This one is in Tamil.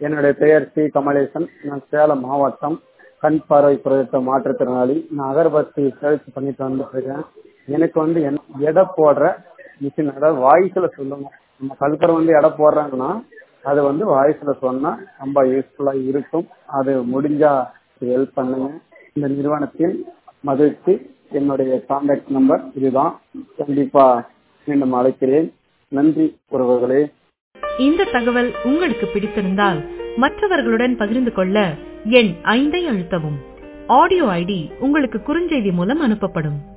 என்னுடைய பெயர் சி கமலேசன் நான் சேலம் மாவட்டம் கண் பார்வை குறைத்த மாற்றுத்திறனாளி நான் அகர்பத்தி சேல்ஸ் பண்ணிட்டு வந்துட்டு இருக்கேன் எனக்கு வந்து என் எடை போடுற மிஷின் அதாவது வாய்ஸ்ல சொல்லணும் நம்ம கல்கர் வந்து எடை போடுறாங்கன்னா அது வந்து வாய்ஸ்ல சொன்னா ரொம்ப யூஸ்ஃபுல்லா இருக்கும் அது முடிஞ்சா ஹெல்ப் பண்ணுங்க இந்த நிறுவனத்தில் மகிழ்ச்சி என்னுடைய கான்டாக்ட் நம்பர் இதுதான் கண்டிப்பா மீண்டும் அழைக்கிறேன் நன்றி உறவுகளே இந்த தகவல் உங்களுக்கு பிடித்திருந்தால் மற்றவர்களுடன் பகிர்ந்து கொள்ள எண் ஐந்தை அழுத்தவும் ஆடியோ ஐடி உங்களுக்கு குறுஞ்செய்தி மூலம் அனுப்பப்படும்